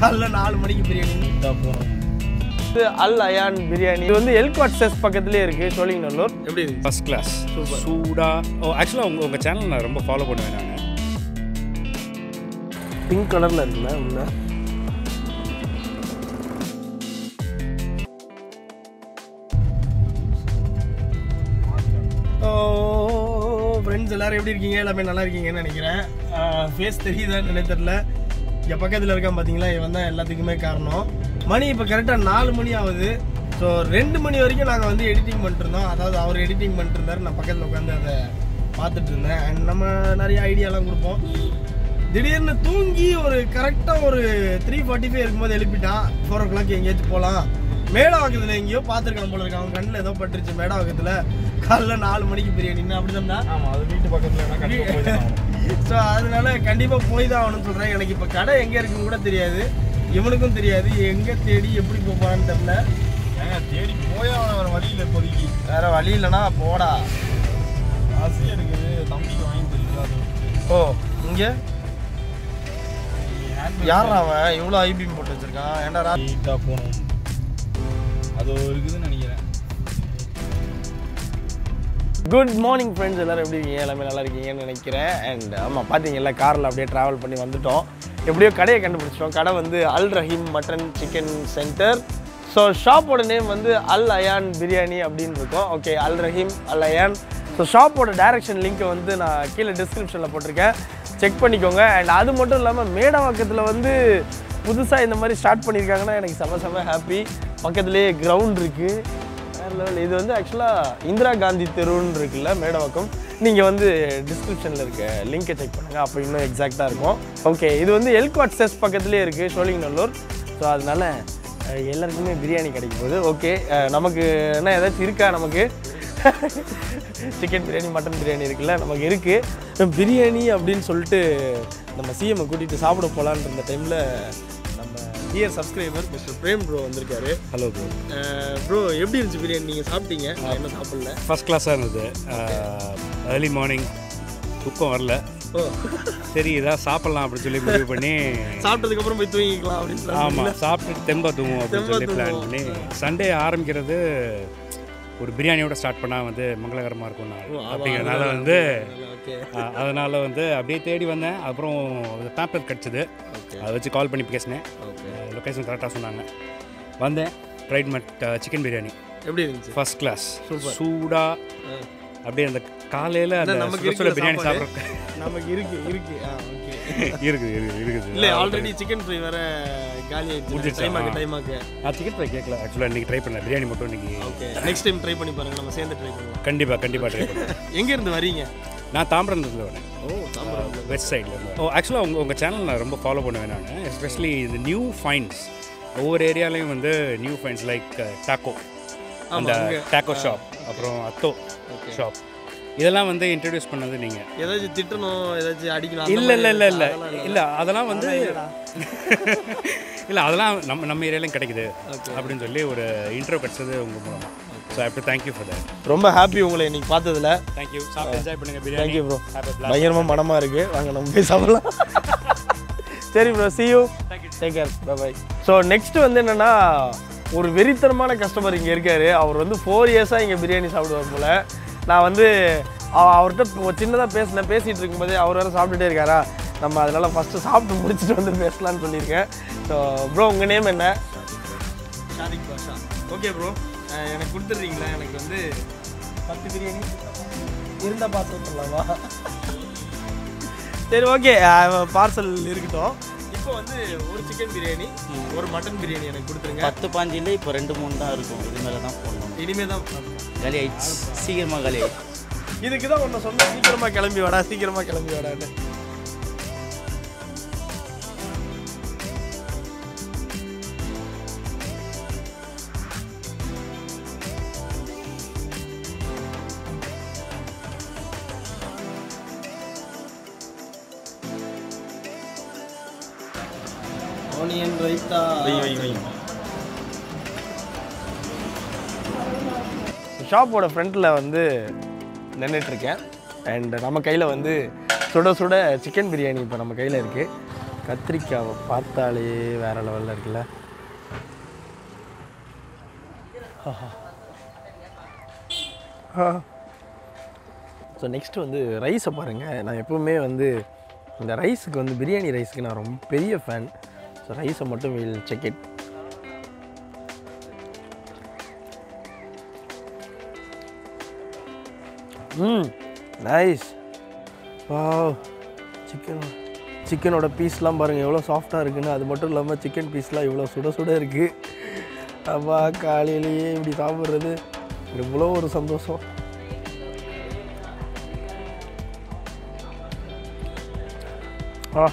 காலைல நாலு மணிக்கு பிரியாணி நீட்டாக போகணும் இது அல் அயான் பிரியாணி இது வந்து எல்காட் செஸ் பக்கத்துலேயே இருக்குது சோழிங்கநல்லூர் எப்படி இருக்கு ஃபஸ்ட் கிளாஸ் சூடாக ஓ ஆக்சுவலாக உங்கள் உங்கள் சேனல் நான் ரொம்ப ஃபாலோ பண்ணுவேன் நான் பிங்க் கலரில் இருக்குல்ல உள்ள ஃப்ரெண்ட்ஸ் எல்லாரும் எப்படி இருக்கீங்க எல்லாமே நல்லா இருக்கீங்கன்னு நினைக்கிறேன் ஃபேஸ் தெரியுதான்னு நினைவு தெரில இங்கே பக்கத்தில் இருக்கான் பார்த்தீங்களா இவன் தான் எல்லாத்துக்குமே காரணம் மணி இப்போ கரெக்டாக நாலு மணி ஆகுது ஸோ ரெண்டு மணி வரைக்கும் நாங்கள் வந்து எடிட்டிங் பண்ணிட்டு இருந்தோம் அதாவது அவர் எடிட்டிங் பண்ணிட்டு இருந்தார் நான் பக்கத்தில் உட்காந்து அதை பார்த்துட்டு இருந்தேன் அண்ட் நம்ம நிறைய ஐடியாலாம் கொடுப்போம் திடீர்னு தூங்கி ஒரு கரெக்டாக ஒரு த்ரீ ஃபார்ட்டி ஃபைவ் இருக்கும்போது எழுப்பிட்டான் ஃபோர் ஓ கிளாக் எங்கேயாச்சும் போகலாம் மேடவாக்கத்தில் எங்கேயோ பார்த்துருக்கான் போல இருக்கு அவன் கண்ணில் ஏதோ பட்டுருச்சு மேடவாக்கத்தில் காலைல நாலு மணிக்கு பிரியாணின்னு அப்படி தான் ஆமாம் அது வீட்டு பக்கத்தில் கண்டிப்பாக போய் ஸோ அதனால கண்டிப்பாக போய் தான் ஆகணும்னு சொல்கிறேன் எனக்கு இப்போ கடை எங்கே இருக்குன்னு கூட தெரியாது இவனுக்கும் தெரியாது எங்கே தேடி எப்படி போப்பான்னு தெரில ஏங்க தேடி போய் அவனை வேறு வழியில் இப்போதைக்கு வேற வழி இல்லைனா போடா ஆசையாக இருக்குது தம்பிக்கு வாங்கி தெரியுது அது ஓ இங்கே யாரா அவன் இவ்வளோ ஐபிஎம் போட்டு வச்சிருக்கான் ஏன்டா நீட்டாக போகணும் அது இருக்குதுன்னு நினைக்கிறேன் குட் மார்னிங் ஃப்ரெண்ட்ஸ் எல்லாரும் எப்படி இருக்கீங்க எல்லாமே நல்லா இருக்கீங்கன்னு நினைக்கிறேன் அண்ட் ஆமாம் பார்த்தீங்கல்ல காரில் அப்படியே ட்ராவல் பண்ணி வந்துட்டோம் எப்படியோ கடையை கண்டுபிடிச்சிட்டோம் கடை வந்து Al Raheem mutton chicken center so ஷாப்போட நேம் வந்து அல் அயான் பிரியாணி அப்படின்னு இருக்கும் ஓகே அல் ரஹீம் அல் அயான் ஸோ ஷாப்போட டைரக்ஷன் லிங்க்கை வந்து நான் கீழே டிஸ்கிரிப்ஷனில் போட்டிருக்கேன் செக் பண்ணிக்கோங்க அண்ட் அது மட்டும் இல்லாமல் மேடவாக்கத்தில் வந்து புதுசாக இந்த மாதிரி ஸ்டார்ட் பண்ணியிருக்காங்கன்னா எனக்கு செம செம ஹாப்பி பக்கத்துலேயே கிரவுண்ட் இருக்குது வேற level. இது வந்து ஆக்சுவலாக இந்திரா காந்தி தெருன்னு இருக்குல்ல மேடவாக்கம் நீங்கள் வந்து டிஸ்கிரிப்ஷனில் இருக்க லிங்கை செக் பண்ணுங்கள் அப்போ இன்னும் எக்ஸாக்டாக இருக்கும் ஓகே இது வந்து எல்காட் செஸ் பக்கத்துலேயே இருக்குது சோழிங்கநல்லூர் ஸோ அதனால அஹ், எல்லாருக்குமே பிரியாணி கிடைக்கும் போது ஓகே நமக்கு என்ன ஏதாச்சும் இருக்கா நமக்கு சிக்கன் பிரியாணி மட்டன் பிரியாணி இருக்குல்ல நமக்கு இருக்குது பிரியாணி அப்படின்னு சொல்லிட்டு நம்ம சிஎம்மை கூட்டிகிட்டு சாப்பிட போகலான்னு இருந்த டைமில் நம்ம dear subscriber mister Prem bro வந்திருக்காரு ஹலோ ப்ரோ ப்ரோ எப்படி இருந்துச்சு பிரியாணி நீங்கள் சாப்பிட்டீங்க நான் இன்னும் சாப்பிடல ஃபஸ்ட் கிளாஸாக இருந்தது ஏர்லி மார்னிங் தூக்கம் வரல ஓ சரி இதான் சாப்பிட்லாம் அப்படின்னு சொல்லி முடிவு பண்ணி சாப்பிட்டதுக்கப்புறம் போய் தூங்கிக்கலாம் அப்படின்னு ஆமாம் சாப்பிட்டு தெம்பா தூங்குவோம் அப்படின்னு சொல்லி பிளான் பண்ணி சண்டே ஆரம்பிக்கிறது ஒரு பிரியாணியோட ஸ்டார்ட் பண்ணால் வந்து மங்களகரமாக இருக்கும் நான் அப்படிங்கிறதுனால வந்து ஓகே அஹ், அதனால வந்து அப்படியே தேடி வந்தேன் அப்புறம் பேப்பர் கிடச்சிது அதை வச்சு கால் பண்ணி பேசினேன் ஓகே லொக்கேஷன் கரெக்டாக சொன்னாங்க வந்தேன் ட்ரைட் மட் சிக்கன் பிரியாணி எப்படி இருந்துச்சு ஃபர்ஸ்ட் கிளாஸ் Super. சூடாக அப்படியே அந்த காலையில் அந்த நமக்கு சுட சுட இருக்கிற பிரியாணி சாப்பாடு. சாப்பிட்ற நமக்கு இருக்கு இருக்கு ஆ ஓகே இருக்குது இருக்குது இருக்குது இல்லை ஆல்ரெடி சிக்கன் ஃப்ரை வேற காலி ஆயிடுச்சு முடிஞ்சிருச்சா? டைமாக்கு டைமாக்கு நான் சிக்கன் ஃப்ரை கேட்கல ஆக்சுவலாக இன்றைக்கி ட்ரை பண்ணேன் பிரியாணி மட்டும் இன்றைக்கி ஓகே நெக்ஸ்ட் டைம் ட்ரை பண்ணி பாருங்க நம்ம சேர்ந்து ட்ரை பண்ணலாம் கண்டிப்பாக கண்டிப்பாக ட்ரை பண்ணேன் எங்க இருந்து வரீங்க நான் தாம்பரத்தில் வரேன் ஓ தாம்பரம் வெஸ்ட் சைடில் ஓ ஆக்சுவலாக உங்கள் உங்கள் சேனல் நான் ரொம்ப ஃபாலோ பண்ணுவேன் நான் எஸ்பெஷலி இந்த நியூ ஃபைன்ஸ் ஒவ்வொரு ஏரியாலையும் வந்து நியூ ஃபைன்ஸ் லைக் டாக்கோ அந்த டாக்கோ ஷாப் அப்புறம் அத்தோ ஷாப் இதெல்லாம் வந்து இன்ட்ரடியூஸ் பண்ணது நீங்கள் ஏதாச்சும் திட்டணும் ஏதாச்சும் அடிக்கணும் அந்த இல்லை இல்லை மாதிரி இல்லை இல்லை அதெல்லாம் இல்லை அதெல்லாம் வந்து இல்லடா. இல்லை அதெல்லாம் நம்ம நம்ம ஏரியாலையும் கிடைக்குது அப்படின்னு சொல்லி ஒரு இன்ட்ரோ கிடச்சது உங்கள் மூலமாக so I do thank you for that ரொம்ப ஹாப்பி உங்களை இன்னைக்கு பார்த்ததுல தேங்க்யூ சாப்பிட்டு என்ஜாய் பண்ணுங்கள் biryani thank you bro Have a blast. பயங்கரமாக மனமாக இருக்கு வாங்க நம்ம போய் சாப்பிடலாம் சரி bro see you take care bye bye so next வந்து என்னன்னா ஒரு வெறித்தனமான கஸ்டமர் இங்கே இருக்காரு அவர் வந்து ஃபோர் இயர்ஸாக இங்கே பிரியாணி சாப்பிடுவார் போல நான் வந்து அவ- அவர்கிட்ட சின்னதாக பேசினேன் பேசிகிட்டு இருக்கும்போதே அவர் வேறு சாப்பிட்டுட்டே இருக்காரா நம்ம அதனால ஃபஸ்ட்டு சாப்பிட்டு முடிச்சுட்டு வந்து பேசலாம்னு சொல்லியிருக்கேன் ஸோ ப்ரோ உங்கள் நேம் என்ன ஷாதிக் பாஷா ஓகே ப்ரோ எனக்கு கொடுத்துட்றீங்களா எனக்கு வந்து பத்து பிரியாணி இருந்தா பார்த்து சொல்லலாமா சரி ஓகே பார்சல் இருக்கட்டும் இப்போ வந்து ஒரு சிக்கன் பிரியாணி ஒரு மட்டன் பிரியாணி எனக்கு கொடுத்துருங்க பத்து பாஞ்சு இல்லை இப்போ ரெண்டு மூணு தான் இருக்கும் இது மேலே தான் போடணும் இனிமே தான் காலி ஆயிடுச்சு சீக்கிரமாக காலி ஆயிடுச்சு இதுக்கு தான் ஒன்று சொன்னேன் சீக்கிரமா கிளம்பி வாடா சீக்கிரமா கிளம்பி வாடான்னு ஆனியன் ரைத்தா ஷாப்போட ஃப்ரண்ட்டில் வந்து நின்றுட்டு இருக்கேன் அண்ட் நம்ம கையில் வந்து சுட சுட சிக்கன் பிரியாணி இப்போ நம்ம கையில் இருக்குது கத்திரிக்காவை பார்த்தாலே வேற லெவலில் இருக்குல்ல ஸோ நெக்ஸ்ட் வந்து ரைஸை பாருங்கள் நான் எப்பவுமே வந்து இந்த ரைஸுக்கு வந்து பிரியாணி ரைஸுக்கு நான் ரொம்ப பெரிய ஃபேன் ஸோ ரைஸை மட்டும் வில் செக் இட் ம் நைஸ் வா சிக்கன் சிக்கனோட பீஸ்லாம் பாருங்கள் எவ்வளோ சாஃப்டாக இருக்குன்னு அது மட்டும் இல்லாமல் சிக்கன் பீஸ்லாம் இவ்வளோ சுட சுட இருக்குது அப்பா காலையிலேயே இப்படி சாப்பிட்றது இவ்வளோ ஒரு சந்தோஷம் ஆ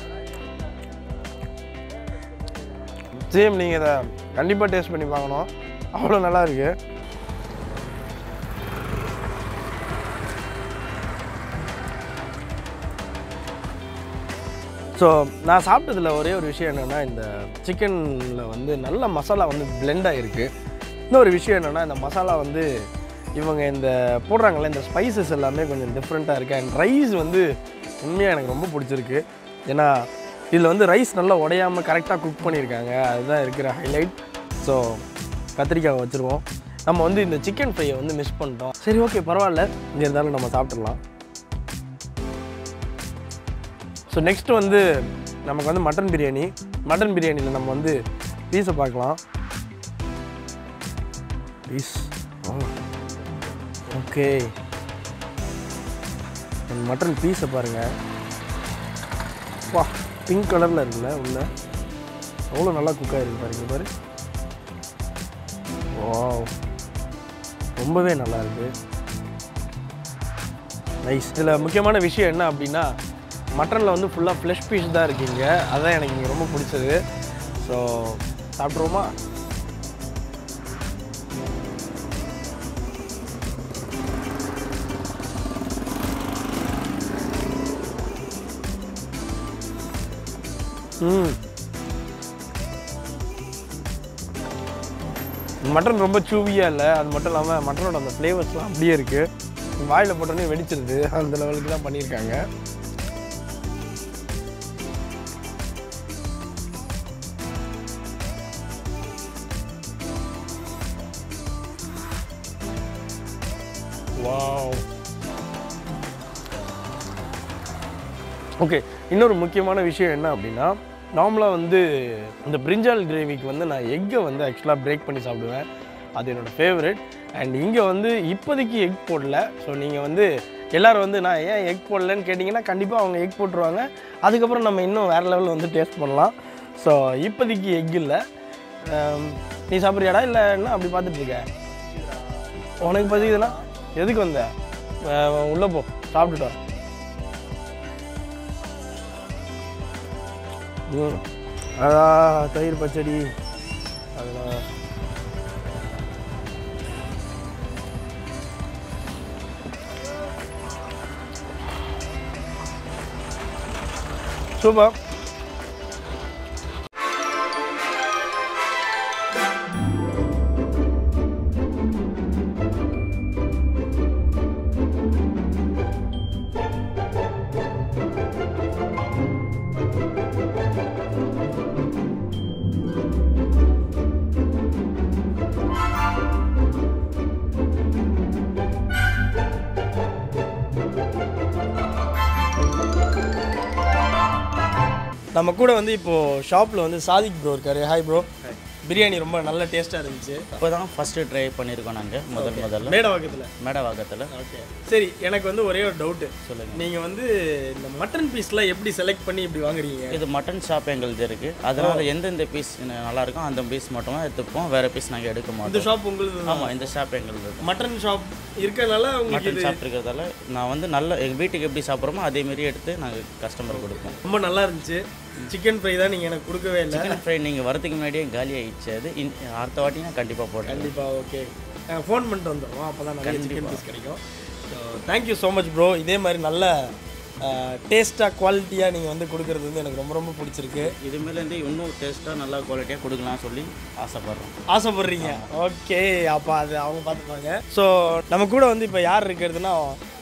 சேம் நீங்கள் இதை கண்டிப்பாக டேஸ்ட் பண்ணி பார்க்கணும் அவ்வளோ நல்லா இருக்கு ஸோ நான் சாப்பிட்டதில் ஒரே ஒரு விஷயம் என்னென்னா இந்த சிக்கனில் வந்து நல்ல மசாலா வந்து blend ஆகிருக்கு இன்னொரு விஷயம் என்னென்னா இந்த மசாலா வந்து இவங்க இந்த போடுறாங்கல்ல இந்த ஸ்பைசஸ் எல்லாமே கொஞ்சம் டிஃப்ரெண்ட்டாக இருக்குது அண்ட் ரைஸ் வந்து உண்மையாக எனக்கு ரொம்ப பிடிச்சிருக்கு ஏன்னா இதில் வந்து ரைஸ் நல்லா உடையாமல் கரெக்டாக குக் பண்ணியிருக்காங்க அதுதான் இருக்கிற ஹைலைட் ஸோ கத்திரிக்காய் வச்சுருவோம் நம்ம வந்து இந்த சிக்கன் ஃப்ரையை வந்து மிஸ் பண்ணிட்டோம் சரி ஓகே பரவாயில்ல இங்கே இருந்தாலும் நம்ம சாப்பிட்றலாம் ஸோ நெக்ஸ்ட் வந்து நமக்கு வந்து மட்டன் பிரியாணி மட்டன் பிரியாணியில் நம்ம வந்து பீஸை பார்க்கலாம் பீஸ் ஓகே மட்டன் பீஸை பாருங்கள் வா பிங்க் கலரில் இருக்குல்ல உள்ள அவ்வளோ நல்லா குக் ஆகிருக்கு பாருங்க பாரு வாவ் ரொம்பவே நல்லா இருக்கு நைஸ் இதில் முக்கியமான விஷயம் என்ன அப்படின்னா மட்டனில் வந்து ஃபுல்லாக ஃப்ளஷ் பீஸ் தான் இருக்கீங்க அதான் எனக்கு இங்கே ரொம்ப பிடிச்சது ஸோ சாப்பிட்ருவோமா ம் மட்டன் ரொம்ப சூவியாக இல்லை அது மட்டும் இல்லாமல் மட்டனோட அந்த ஃப்ளேவர்ஸ்லாம் அப்படியே இருக்குது வாயில் போட்டோன்னே வெடிச்சிருது அந்த லெவலுக்கு தான் பண்ணியிருக்காங்க வாவ் ஓகே இன்னொரு முக்கியமான விஷயம் என்ன அப்படின்னா நார்மலாக வந்து இந்த பிரிஞ்சால் கிரேவிக்கு வந்து நான் எக்கை வந்து ஆக்சுவலாக பிரேக் பண்ணி சாப்பிடுவேன் அது என்னோடய ஃபேவரட் அண்ட் இங்கே வந்து இப்போதைக்கு எக் போடல ஸோ நீங்கள் வந்து எல்லோரும் வந்து நான் ஏன் எக் போடலன்னு கேட்டிங்கன்னா கண்டிப்பாக அவங்க எக் போட்டுருவாங்க அதுக்கப்புறம் நம்ம இன்னும் வேறு லெவலில் வந்து டேஸ்ட் பண்ணலாம் ஸோ இப்போதைக்கு எக் இல்லை ஆம், நீ சாப்பிட்றியாடா இல்லை என்ன அப்படி பார்த்துட்டு இருக்க உனக்கு பசிக்குதுன்னா எதுக்கு வந்த அஹ் உள்ளே போ சாப்பிட்டுட்டு வா ம். அதான் தயிர் பச்சடி அதெல்லாம் சூப்பர் நம்ம கூட வந்து இப்போது ஷாப்பில் வந்து சாதிக் ப்ரோ இருக்காரு ஹாய் ப்ரோ பிரியாணி ரொம்ப நல்ல டேஸ்ட்டாக இருந்துச்சு இப்போ தான் ஃபஸ்ட்டு ட்ரை பண்ணியிருக்கோம் நாங்கள் முதல் முதல்ல மேடவாக்கத்தில் மேடவாக்கத்தில் ஓகே சரி எனக்கு வந்து ஒரே ஒரு டவுட்டு சொல்லுங்க. நீங்கள் வந்து இந்த மட்டன் பீஸ்லாம் எப்படி செலக்ட் பண்ணி இப்படி வாங்குறீங்க இது மட்டன் ஷாப் எங்களுது இருக்குது அதனால் எந்தெந்த பீஸ் நல்லா இருக்கோ அந்த பீஸ் மட்டும் தான் எடுத்துப்போம் வேறு பீஸ் நாங்கள் எடுக்க இந்த மாட்டோம் ஷாப் உங்களுக்கு ஆமாம் இந்த ஷாப் எங்களுது மட்டன் ஷாப் இருக்கறனால உங்களுக்கு மட்டன் இது ஷாப் இருக்கிறதால நான் வந்து நல்ல எங்கள் வீட்டுக்கு எப்படி சாப்பிட்றோமோ அதே மாதிரி எடுத்து நாங்கள் கஸ்டமர் கொடுப்போம் ரொம்ப நல்லா இருந்துச்சு சிக்கன் ஃப்ரை தான் நீங்கள் எனக்கு கொடுக்கவே இல்லை சிக்கன் ஃப்ரை நீங்கள் வரதுக்கு முன்னாடியே காலி ஆயிடுச்சு அது இன் அடுத்த வாட்டி நான் கண்டிப்பாக போட்டேன் கண்டிப்பாக ஓகே நாங்கள் ஃபோன் பண்ணிட்டு வந்துடுவோம் அப்போ தான் நிறைய சிக்கன் பீஸ் கிடைக்கும் so thank you so much bro இதே மாதிரி நல்ல டேஸ்ட்டாக குவாலிட்டியாக நீங்கள் வந்து கொடுக்குறது வந்து எனக்கு ரொம்ப ரொம்ப பிடிச்சிருக்கு இதுமேலேருந்து இன்னும் டேஸ்ட்டாக நல்லா குவாலிட்டியாக கொடுக்கலாம் சொல்லி ஆசைப்பட்றோம் ஆசைப்படுறீங்க ஓகே அப்போ அது அவங்க பார்த்துப்பாங்க ஸோ நம்ம கூட வந்து இப்போ யார் இருக்கிறதுனா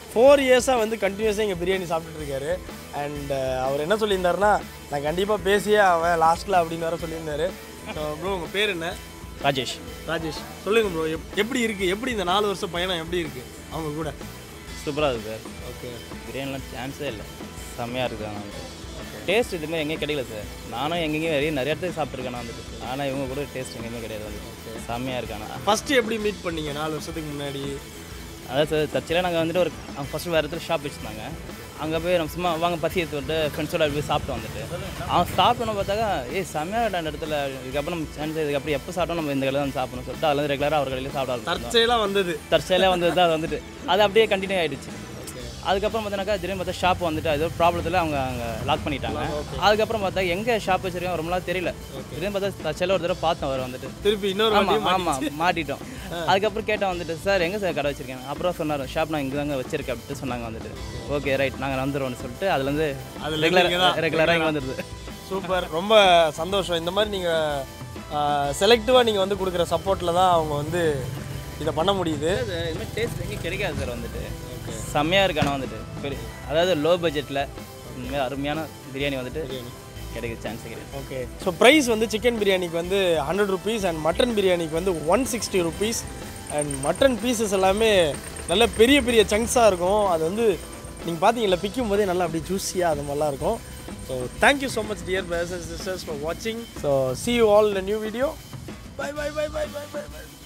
ஃபோர் இயர்ஸாக வந்து கண்டினியூஸாக இங்கே பிரியாணி சாப்பிட்டுட்டு இருக்காரு அண்ட் அவர் என்ன சொல்லியிருந்தாருன்னா நான் கண்டிப்பாக பேசியே அவன் லாஸ்ட்டில் அப்படின்னு வேற சொல்லியிருந்தாரு ப்ரோ உங்கள் பேர் என்ன ராஜேஷ் ராஜேஷ் சொல்லுங்கள் ப்ரோ எப்படி இருக்குது எப்படி இந்த நாலு வருஷம் பயணம் எப்படி இருக்குது அவங்க கூட சூப்பராக இருக்குது சார் ஓகே பிரியாணிலாம் சான்ஸே இல்லை செம்மையாக இருக்குது ஆனால் வந்துட்டு டேஸ்ட் இதுமாதிரி எங்கேயும் கிடைக்கல சார் நானும் எங்கேயும் நிறைய நிறைய இடத்துல சாப்பிட்ருக்கேன் நான் வந்துட்டு ஆனால் இவங்க கூட டேஸ்ட் எங்கேயுமே கிடையாது வந்துட்டு செம்மையாக இருக்கு ஆனால் ஃபஸ்ட்டு எப்படி மீட் பண்ணீங்க நாலு வருஷத்துக்கு முன்னாடி அதான் சார் தச்சியில் நாங்கள் வந்துட்டு ஒரு ஃபஸ்ட்டு வேறு இடத்துல ஷாப் வச்சுருந்தாங்க அங்கே போய் நம்ம சும்மா வாங்க பசி எடுத்து விட்டு ஃப்ரெண்ட்ஸோட போய் சாப்பிட்டு வந்துட்டு அவன் சாப்பிட்டோன்னு பார்த்தாக்கா ஏய் செம்மையாக இருக்கு அந்த இடத்துல இதுக்கப்புறம் நம்ம சான்ஸ் இதுக்கப்புறம் எப்போ சாப்பிட்டோம் நம்ம இந்த கடையில் தான் சாப்பிடணும் சொல்லிட்டு அதில் ரெகுலராக அவர் கடையில் சாப்பிட ஆரம்பிச்சோம் தற்செயலாக வந்தது தற்செயலாக வந்தது தான் அது வந்துட்டு அது அப்படியே கண்டினியூ ஆயிடுச்சு அதுக்கப்புறம் பார்த்தாக்கா திடீர்னு பார்த்தா ஷாப் வந்துட்டு ஏதோ ப்ராப்ளத்தில் அவங்க அங்கே லாக் பண்ணிட்டாங்க அதுக்கப்புறம் பார்த்தா எங்கே ஷாப் வச்சிருக்கோம் ரொம்ப நாள் தெரியல திடீர்னு பார்த்தா தற்செயலாக ஒரு தடவை பார்த்தோம் அவர் வந்துட்டு திருப்பி இன்னொரு ஆமாம் வாட்டி ஆமாம் மாட்டிட்டோம் அதுக்கப்புறம் கேட்டேன் வந்துட்டு சார் எங்கே சார் கடை வச்சிருக்கேன் அப்புறம் சொன்னார் ஷாப் நான் இங்கே தாங்க வச்சிருக்கேன் அப்படின்ட்டு சொன்னாங்க வந்துட்டு ஓகே ரைட் நாங்கள் வந்துடுவோம்னு சொல்லிட்டு அதுலேருந்து அதுல இருந்து இங்க ரெகுலராக தான். ரெகுலராக இங்கே வந்துடுது சூப்பர் ரொம்ப சந்தோஷம் இந்த மாதிரி நீங்கள் செலக்டிவாக நீங்கள் வந்து கொடுக்குற சப்போர்ட்டில் தான் அவங்க வந்து இதை பண்ண முடியுது இதுமாதிரி டேஸ்ட் எங்கேயும் கிடைக்காது சார் வந்துட்டு செம்மையாக இருக்கு ஆனால் வந்துட்டு பெரிய அதாவது லோ பட்ஜெட்டில் இந்தமாதிரி அருமையான பிரியாணி வந்துட்டு கிடைக்க சான்ஸ் கிடையாது ஓகே ஸோ ப்ரைஸ் வந்து சிக்கன் பிரியாணிக்கு வந்து ஹண்ட்ரட் ருபீஸ் அண்ட் மட்டன் பிரியாணிக்கு வந்து one sixty rupees and mutton pieces எல்லாமே நல்ல பெரிய பெரிய சங்க்ஸாக இருக்கும் அது வந்து நீங்கள் பார்த்தீங்கல்ல பிக்கும் போதே நல்லா அப்படியே ஜூஸியாக அது மாதிரிலாம் இருக்கும் so thank you so much dear brothers and sisters for வாட்சிங் so see you all the new video bye bye bye bye bye bye by